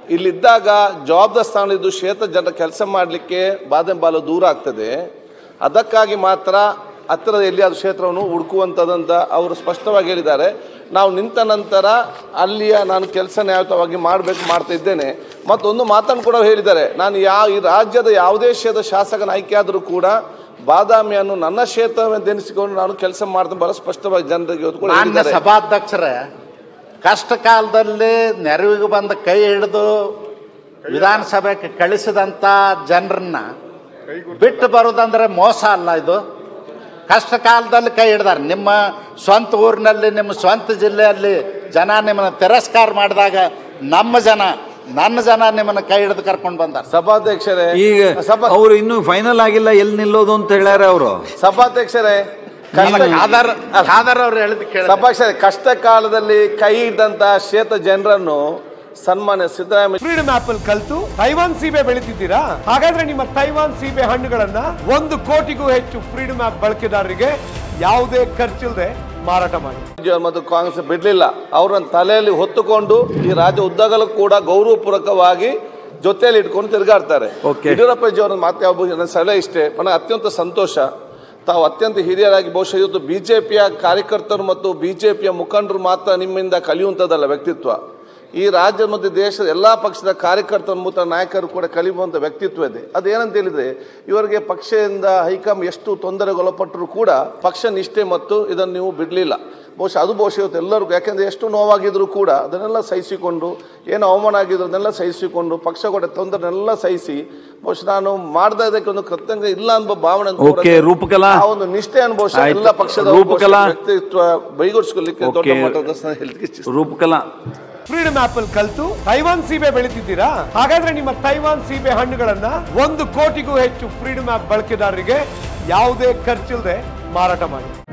ಇಲ್ಲಿದ್ದಾಗ ಜವಾಬ್ದಾರಿ ಸ್ಥಾನದ್ದು ಕ್ಷೇತ್ರ ಜನರ ಕೆಲಸ ಮಾಡಲಿಕ್ಕೆ ಬಾದಾಮಿ ದೂರ ಆಗ್ತದೆ ಅದಕ್ಕಾಗಿ ಮಾತ್ರ ಹತ್ತಿರದ ಎಲ್ಲಿಯಾದ ಕ್ಷೇತ್ರವನ್ನು ಹುಡುಕುವಂಥದ್ದಂತ ಅವರು ಸ್ಪಷ್ಟವಾಗಿ ಹೇಳಿದ್ದಾರೆ ನಾವು ನಿಂತ ನಂತರ ಅಲ್ಲಿಯ ನಾನು ಕೆಲಸ ನ್ಯಾಯಯುತವಾಗಿ ಮಾಡಬೇಕು ಮಾಡ್ತಾ ಇದ್ದೇನೆ ಮತ್ತೊಂದು ಮಾತನ್ನು ಕೂಡ ಹೇಳಿದ್ದಾರೆ ನಾನು ಯಾವ ಈ ರಾಜ್ಯದ ಯಾವುದೇ ಕ್ಷೇತ್ರದ ಶಾಸಕನ ಆಯ್ಕೆ ಆದರೂ ಕೂಡ ಬಾದಾಮಿಯನ್ನು ನನ್ನ ಕ್ಷೇತ್ರವೆಂದೆನಿಸಿಕೊಂಡು ನಾನು ಕೆಲಸ ಮಾಡ್ತೀನಿ ಬಹಳ ಸ್ಪಷ್ಟವಾಗಿ ಜನರಿಗೆ ಇವತ್ತು ಕೂಡ ಮಾನ್ಯ ಹೇಳಿದ್ದಾರೆ. ಸಭಾಧ್ಯಕ್ಷರೇ ಕಷ್ಟ ಕಾಲದಲ್ಲಿ ನೆರವಿಗೆ ಬಂದ ಕೈ ಹಿಡಿದು ವಿಧಾನಸಭೆಗೆ ಕಳಿಸಿದಂಥ ಜನರನ್ನ ಬಿಟ್ಟು ಬರೋದಂದ್ರೆ ಮೋಸ ಅಲ್ಲ ಇದು ಕಷ್ಟ ಕಾಲದಲ್ಲಿ ಕೈ ಹಿಡ್ದಾರೆ ನಿಮ್ಮ ಸ್ವಂತ ಊರಿನಲ್ಲಿ ನಿಮ್ಮ ಸ್ವಂತ ಜಿಲ್ಲೆಯಲ್ಲಿ ಜನ ನಿಮ್ಮನ್ನು ತಿರಸ್ಕಾರ ಮಾಡಿದಾಗ ನಮ್ಮ ಜನ ನನ್ನ ಜನ ನಿಮ್ಮನ್ನು ಕೈ ಹಿಡಿದು ಕರ್ಕೊಂಡು ಬಂದಾರೆ ಸಭಾಧ್ಯಕ್ಷರೇ ಈಗ ಸಭಾ ಅವರು ಇನ್ನೂ ಫೈನಲ್ ಆಗಿಲ್ಲ ಎಲ್ಲಿ ನಿಲ್ಲೋದು ಅಂತ ಹೇಳ್ಯಾರ ಅವರು ಸಭಾಧ್ಯಕ್ಷರೇ ಕಷ್ಟ- ಖಾದರ್ ಖಾದರ್ ಅವ್ರು ಹೇಳಿದ್ ಕೇಳಿ ಸಭಾಧ್ಯಕ್ಷರೇ ಕಷ್ಟ ಕಾಲದಲ್ಲಿ ಕೈ ಹಿಡಿದಂತ ಕ್ಷೇತ್ರ ಜನರನ್ನು ಸನ್ಮಾನ್ಯ ಸಿದ್ದರಾಮಯ್ಯ ಫ್ರೀಡಮ್ ಆಪ್ ಅಲ್ಲಿ ಕಲ್ತು ತೈವಾನ್ ಸೀಬೆ ಬೆಳಿತಿದ್ದೀರಾ ಹಾಗಾದ್ರೆ ನಿಮ್ಮ ತೈವಾನ್ ಸೀಬೆ ಹಣ್ಣುಗಳನ್ನ ಒಂದು ಕೋಟಿಗೂ ಹೆಚ್ಚು ಫ್ರೀಡಮ್ ಆಪ್ ಬಳಕೆದಾರರಿಗೆ ಯಾವುದೇ ಖರ್ಚಿಲ್ಲದೆ ಮಾರಾಟ ಮಾಡಿ ಬಿಜೆಪಿ ಮತ್ತು ಕಾಂಗ್ರೆಸ್ ಬಿಡ್ಲಿಲ್ಲ ಅವರನ್ನ ತಲೆಯಲ್ಲಿ ಹೊತ್ತುಕೊಂಡು ಈ ರಾಜ್ಯ ಉದ್ದಗಲೂ ಕೂಡ ಗೌರವಪೂರ್ವಕವಾಗಿ ಜೊತೆಯಲ್ಲಿ ಇಟ್ಕೊಂಡು ತಿರುಗಾಡ್ತಾರೆ Okay. ಯಡಿಯೂರಪ್ಪ ಜಿ ಅವರ ಮಾತು ಯಾವ ನನ್ನ ಸಲಹೆ ಇಷ್ಟೇ ನನಗೆ ಅತ್ಯಂತ ಸಂತೋಷ ತಾವು ಅತ್ಯಂತ ಹಿರಿಯರಾಗಿ ಬಹುಶಃ ಇವತ್ತು ಬಿಜೆಪಿಯ ಕಾರ್ಯಕರ್ತರು ಮತ್ತು ಬಿಜೆಪಿಯ ಮುಖಂಡರು ಮಾತ್ರ ನಿಮ್ಮಿಂದ ಕಲಿಯುವಂಥದ್ದಲ್ಲ ವ್ಯಕ್ತಿತ್ವ ಈ ರಾಜ್ಯ ಮತ್ತು ದೇಶದ ಎಲ್ಲಾ ಪಕ್ಷದ ಕಾರ್ಯಕರ್ತರು ಮತ್ತು ನಾಯಕರು ಕೂಡ ಕಲಿಯುವಂಥ ವ್ಯಕ್ತಿತ್ವ ಇದೆ ಅದೇನಂತ ಹೇಳಿದ್ರೆ ಇವರಿಗೆ ಪಕ್ಷದಿಂದ ಹೈಕಮ್ ಎಷ್ಟು ತೊಂದರೆಗೊಳಪಟ್ಟರು ಕೂಡ ಪಕ್ಷ ನಿಷ್ಠೆ ಮತ್ತು ಇದನ್ನು ನೀವು ಬಿಡಲಿಲ್ಲ ಬಹುಶಃ ಅದು ಬಹುಶಃ ಇವತ್ತು ಎಲ್ಲರಿಗೂ ಯಾಕೆಂದ್ರೆ ಎಷ್ಟು ನೋವಾಗಿದ್ರು ಕೂಡ ಅದನ್ನೆಲ್ಲ ಸಹಿಸಿಕೊಂಡು ಏನು ಅವಮಾನ ಆಗಿದ್ರು ಅದನ್ನೆಲ್ಲ ಸಹಿಸಿಕೊಂಡು ಪಕ್ಷ ಕೂಡ ತೊಂದರೆನೆಲ್ಲ ಸಹಿಸಿ ಬಹುಶಃ ನಾನು ಮಾಡದ ಇದಕ್ಕೆ ಒಂದು ಕರ್ತವ್ಯ ಇಲ್ಲ ಅನ್ನೋ ಭಾವನೆ ಅಂತ Okay, ಹೊರತು ರೂಪಕಲಾ? ಆ ಒಂದು ನಿಷ್ಠೆಯನ್ನು ಬಹುಶಃ ಆಯ್ತು. ಎಲ್ಲ ಪಕ್ಷದ ರೂಪಕಲಾ? ವ್ಯಕ್ತಿತ್ವ ಬೈಗೂಡಿಸ್ಕೊಳ್ಳಿಕ್ಕೆ ದೊಡ್ಡ Okay. ಮಟ್ಟದ ನಾನು ಹೇಳಲಿಕ್ಕೆ ಇಚ್ಛಿಸ್ತೇನೆ. ರೂಪಕಲಾ ಫ್ರೀಡಮ್ ಆಪ್ ಅಲ್ಲಿ ಕಲ್ತು ತೈವಾನ್ ಸೀಬೆ ಬೆಳಿತಿದ್ದೀರಾ ಹಾಗಾದ್ರೆ ನಿಮ್ಮ ತೈವಾನ್ ಸೀಬೆ ಹಣ್ಣುಗಳನ್ನ ಒಂದು ಕೋಟಿಗೂ ಹೆಚ್ಚು ಫ್ರೀಡಮ್ ಆಪ್ ಬಳಕೆದಾರರಿಗೆ ಯಾವುದೇ ಖರ್ಚಿಲ್ಲದೆ ಮಾರಾಟ ಮಾಡಿ